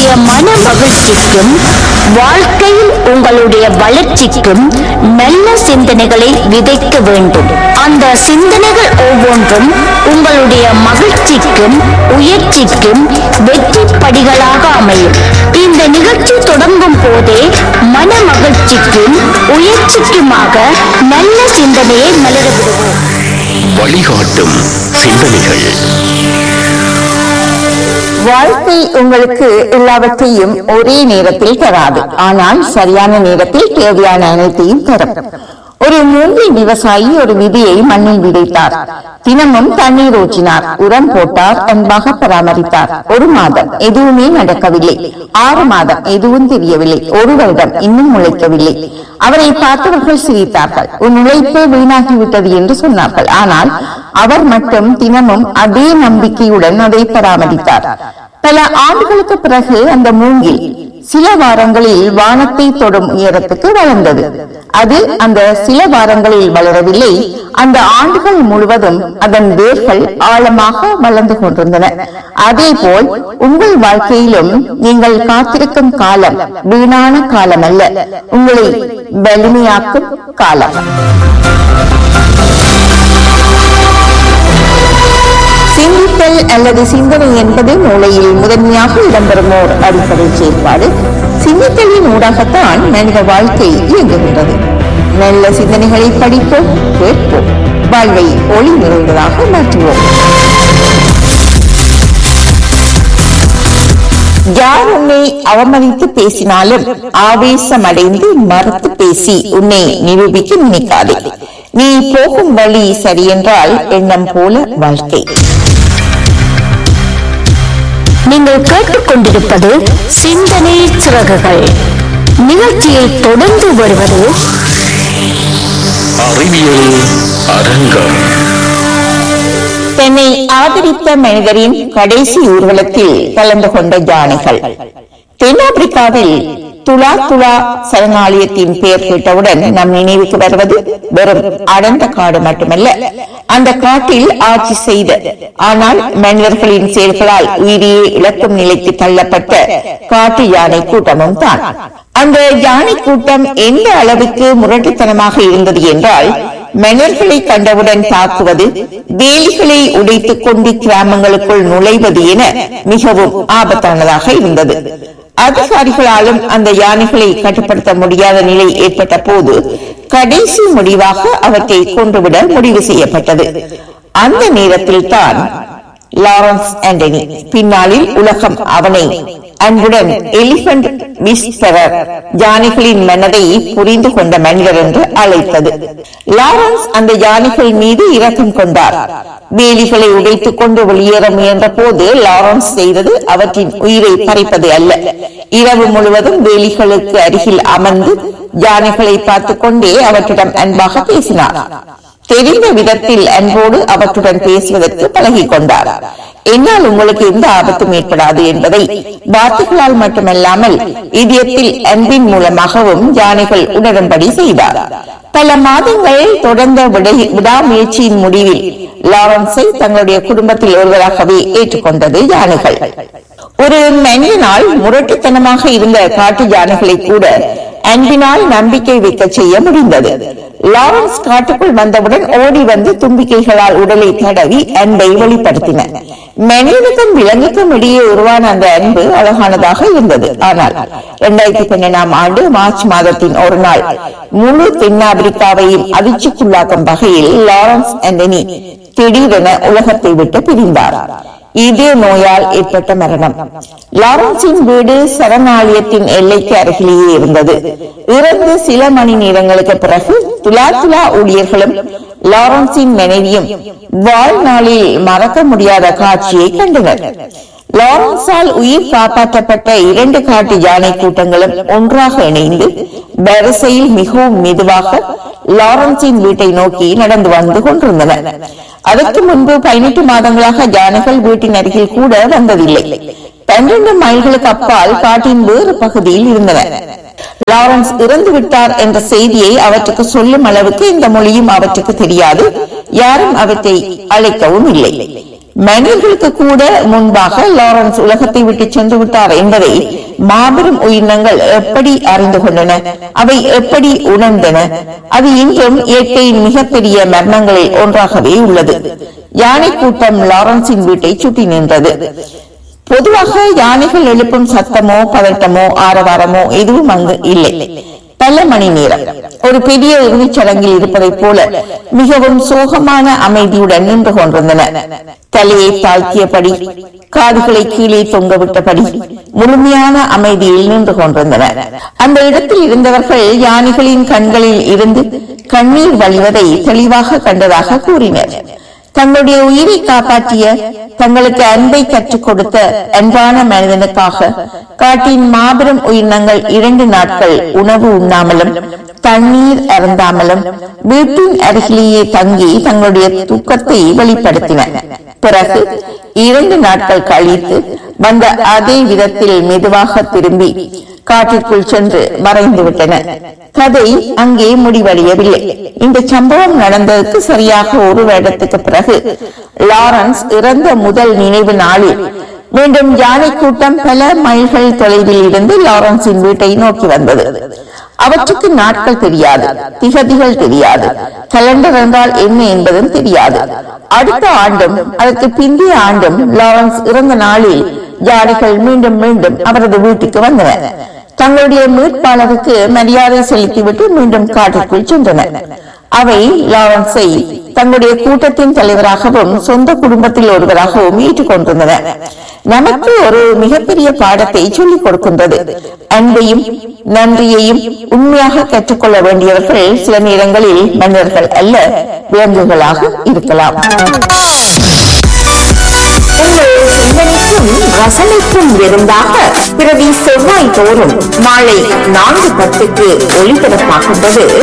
உங்களுடைய மன மகிழ்ச்சிக்கும் வாழ்க்கையில் உங்களுடைய வளர்ச்சிக்கும் நல்ல சிந்தனைகளை விதைக்க வேண்டும் அந்த சிந்தனைகள் ஒவ்வொன்றும் உங்களுடைய மகிழ்ச்சிக்கும் உயர்ச்சிக்கும் வெற்றி படிகளாக அமையும் இந்த நிகழ்ச்சி தொடங்கும் போதே மன மகிழ்ச்சிக்கும் உயர்ச்சிக்குமாக நல்ல சிந்தனையை மலரவிடுவோம் வழிகாட்டும் சிந்தனைகள் வாழ்க்கை உங்களுக்கு எல்லாவற்றையும் ஒரே நேரத்தில் தராது ஆனால் சரியான நேரத்தில் தேவையான அனைத்தையும் தரும் ஒரு மூங்கில் விவசாயி ஒரு விதையை மண்ணில் விதைத்தார் தினமும் தண்ணீர் ஊற்றினார் உரம் போட்டார் அன்பாக பராமரித்தார் ஒரு மாதம் எதுவுமே நடக்கவில்லை ஆறு மாதம் எதுவும் தெரியவில்லை ஒரு வருடம் இன்னும் முளைக்கவில்லை அவரை பார்த்தவர்கள் சிரித்தார்கள் உன் உழைப்பு வீணாகிவிட்டது என்று சொன்னார்கள் ஆனால் அவர் மட்டும் தினமும் அதே நம்பிக்கையுடன் அதை பராமரித்தார் பல ஆண்டுகளுக்கு பிறகு அந்த மூங்கில் சில வாரங்களில் வானத்தை தொடும் உயரத்துக்கு வளர்ந்தது அது அந்த சில வாரங்களில் வளரவில்லை அந்த ஆண்டுகள் முழுவதும் அதன் வேர்கள் ஆழமாக வளர்ந்து கொண்டிருந்தன அதே போல் உங்கள் வாழ்க்கையிலும் நீங்கள் காத்திருக்கும் காலம் வீணான காலம் அல்ல உங்களை வலிமையாக்கும் காலம் சிந்தித்தல் அல்லது சிந்தனை என்பது மூளையில் முதன்மையாக இடம்பெறும் ஓர் அடிப்படை செயல்பாடு சிந்தித்தலின் ஊடாகத்தான் மனித வாழ்க்கை இயங்குகின்றது நல்ல சிந்தனைகளை படிப்போம் கேட்போம் வாழ்வை ஒளி நிறைந்ததாக மாற்றுவோம் யார் உன்னை அவமதித்து பேசினாலும் ஆவேசமடைந்து மறுத்து பேசி உன்னை நிரூபிக்க நினைக்காதே நீ போகும் வழி சரியென்றால் எண்ணம் போல வாழ்க்கை நீங்கள் கேட்டுக்கொண்டிருப்பது சிந்தனை சிறகுகள் நிகழ்ச்சியில் தொடர்ந்து வருவது அறிவியல் அரங்கம் தன்னை ஆதரித்த மனிதரின் கடைசி ஊர்வலத்தில் கலந்து கொண்ட யானைகள் தென்னாப்பிரிக்காவில் துலா துலா சரணாலயத்தின் பெயர் கேட்டவுடன் நம் நினைவுக்கு வருவது வெறும் அடர்ந்த காடு மட்டுமல்ல அந்த காட்டில் ஆட்சி செய்த ஆனால் மனிதர்களின் செயல்களால் உயிரியே இழக்கும் நிலைக்கு தள்ளப்பட்ட காட்டு யானை கூட்டமும் தான் அந்த யானை கூட்டம் எந்த அளவுக்கு முரட்டுத்தனமாக இருந்தது என்றால் மனிதர்களை கண்டவுடன் தாக்குவது வேலிகளை உடைத்துக் கொண்டு கிராமங்களுக்குள் நுழைவது என மிகவும் ஆபத்தானதாக இருந்தது அதிகாரிகளாலும் அந்த யானைகளை கட்டுப்படுத்த முடியாத நிலை ஏற்பட்ட போது கடைசி முடிவாக அவற்றை கொன்றுவிட முடிவு செய்யப்பட்டது அந்த நேரத்தில் தான் லாரன்ஸ் ஆண்டனி பின்னாளில் உலகம் அவனை அன்புடன் எலிபென்ட் விஸ்பரர் யானைகளின் மனதை புரிந்து கொண்ட மனிதர் என்று அழைத்தது லாரன்ஸ் அந்த யானைகள் மீது இரக்கம் கொண்டார் வேலிகளை உடைத்துக் கொண்டு வெளியேற முயன்ற போது லாரன்ஸ் செய்தது அவற்றின் உயிரை பறிப்பது அல்ல இரவு முழுவதும் வேலிகளுக்கு அருகில் அமர்ந்து யானைகளை பார்த்துக் கொண்டே அவற்றிடம் அன்பாக பேசினார் தெரிந்த விதத்தில் அன்போடு அவற்றுடன் பேசுவதற்கு பழகிக் கொண்டார் என்னால் உங்களுக்கு எந்த ஆபத்தும் ஏற்படாது என்பதை வார்த்தைகளால் மட்டுமல்லாமல் இதயத்தில் அன்பின் மூலமாகவும் யானைகள் உணரும்படி செய்தார் பல மாதங்கள் தொடர்ந்த விடை- விடாமுயற்சியின் முடிவில் லாரன்ஸை தங்களுடைய குடும்பத்தில் ஒருவராகவே ஏற்றுக்கொண்டது யானைகள் ஒரு மனிதனால் முரட்டுத்தனமாக இருந்த காட்டு யானைகளை கூட அன்பினால் நம்பிக்கை வைக்க செய்ய முடிந்தது லாரன்ஸ் காட்டுக்குள் வந்தவுடன் ஓடி வந்து தும்பிக்கைகளால் உடலை தடவி அன்பை வெளிப்படுத்தின மனிதனுக்கும் விலங்குக்கும் இடையே உருவான அந்த அன்பு அழகானதாக இருந்தது ஆனால் இரண்டாயிரத்தி பன்னெண்டாம் ஆண்டு மார்ச் மாதத்தின் ஒரு நாள் முழு தென்னாப்பிரிக்காவையும் அதிர்ச்சிக்குள்ளாக்கும் வகையில் லாரன்ஸ் ஆண்டனி திடீரென உலகத்தை விட்டு பிரிந்தார் இதே நோயால் ஏற்பட்ட மரணம் லாரன்ஸின் வீடு சரணாலயத்தின் எல்லைக்கு அருகிலேயே இருந்தது இறந்து சில மணி நேரங்களுக்கு பிறகு துலா துலா ஊழியர்களும் லாரன்ஸின் மனைவியும் வாழ்நாளில் மறக்க முடியாத காட்சியை கண்டனர் லாரன்ஸால் உயிர் காப்பாற்றப்பட்ட இரண்டு காட்டு யானை கூட்டங்களும் ஒன்றாக இணைந்து வரிசையில் மிகவும் மெதுவாக லாரன்ஸின் வீட்டை நோக்கி நடந்து வந்து கொண்டிருந்தன அதற்கு முன்பு பதினெட்டு மாதங்களாக யானைகள் வீட்டின் அருகில் கூட வந்ததில்லை பன்னிரண்டு மைல்களுக்கு அப்பால் காட்டின் வேறு பகுதியில் இருந்தன லாரன்ஸ் இறந்து விட்டார் என்ற செய்தியை அவற்றுக்கு சொல்லும் அளவுக்கு இந்த மொழியும் அவற்றுக்கு தெரியாது யாரும் அவற்றை அழைக்கவும் இல்லை மனிதர்களுக்கு கூட முன்பாக லாரன்ஸ் உலகத்தை விட்டு சென்று விட்டார் என்பதை மாபெரும் உயிரினங்கள் எப்படி அறிந்து கொண்டன அவை எப்படி உணர்ந்தன அது இன்றும் இயற்கையின் மிகப்பெரிய மரணங்களில் ஒன்றாகவே உள்ளது யானை கூட்டம் லாரன்ஸின் வீட்டை சுற்றி நின்றது பொதுவாக யானைகள் எழுப்பும் சத்தமோ பதட்டமோ ஆரவாரமோ எதுவும் அங்கு இல்லை பல மணி நேரம் ஒரு பெரிய இறுதிச் சடங்கில் இருப்பதைப் போல மிகவும் சோகமான அமைதியுடன் நின்று கொண்டிருந்தன தலையை தாழ்த்தியபடி காதுகளை கீழே தொங்கவிட்டபடி முழுமையான அமைதியில் நின்று கொண்டிருந்தன அந்த இடத்தில் இருந்தவர்கள் யானைகளின் கண்களில் இருந்து கண்ணீர் வழிவதை தெளிவாக கண்டதாக கூறினர் தங்களுடைய உயிரை காப்பாற்றிய தங்களுக்கு அன்பை கற்றுக் கொடுத்த அன்பான மனிதனுக்காக காட்டின் மாபெரும் உயிரினங்கள் இரண்டு நாட்கள் உணவு உண்ணாமலும் தண்ணீர் அருந்தாமலும் வீட்டின் அருகிலேயே தங்கி தங்களுடைய துக்கத்தை வெளிப்படுத்தின பிறகு இரண்டு நாட்கள் கழித்து வந்த அதே விதத்தில் மெதுவாக திரும்பி காட்டிற்குள் சென்று மறைந்து விட்டன கதை அங்கே முடிவடையவில்லை இந்த சம்பவம் நடந்ததற்கு சரியாக ஒரு வருடத்துக்கு பிறகு லாரன்ஸ் இறந்த முதல் நினைவு நாளில் மீண்டும் யானை கூட்டம் பல மைல்கள் தொலைவில் இருந்து லாரன்ஸின் வீட்டை நோக்கி வந்தது அவற்றுக்கு நாட்கள் தெரியாது திகதிகள் தெரியாது கலண்டர் என்றால் என்ன என்பதும் தெரியாது அடுத்த ஆண்டும் அதற்கு பிந்தைய ஆண்டும் லாரன்ஸ் இறந்த நாளில் யானைகள் மீண்டும் மீண்டும் அவரது வீட்டுக்கு வந்தன தங்களுடைய மீட்பாளருக்கு மரியாதை செலுத்திவிட்டு மீண்டும் காட்டிற்குள் சென்றன அவை லாரன்ஸை தங்களுடைய கூட்டத்தின் தலைவராகவும் சொந்த குடும்பத்தில் ஒருவராகவும் ஏற்றுக்கொண்டிருந்தன நமக்கு ஒரு மிகப்பெரிய பாடத்தை சொல்லிக் கொடுக்கின்றது அன்பையும் நன்றியையும் உண்மையாக கற்றுக்கொள்ள வேண்டியவர்கள் சில நேரங்களில் மனிதர்கள் அல்ல விலங்குகளாக இருக்கலாம் உங்கள் சிந்தனைக்கும் ரசனைக்கும் இருந்தாக பிரதி செவ்வாய் தோறும் மாலை நான்கு பத்துக்கு ஒளிபரப்பாகின்றது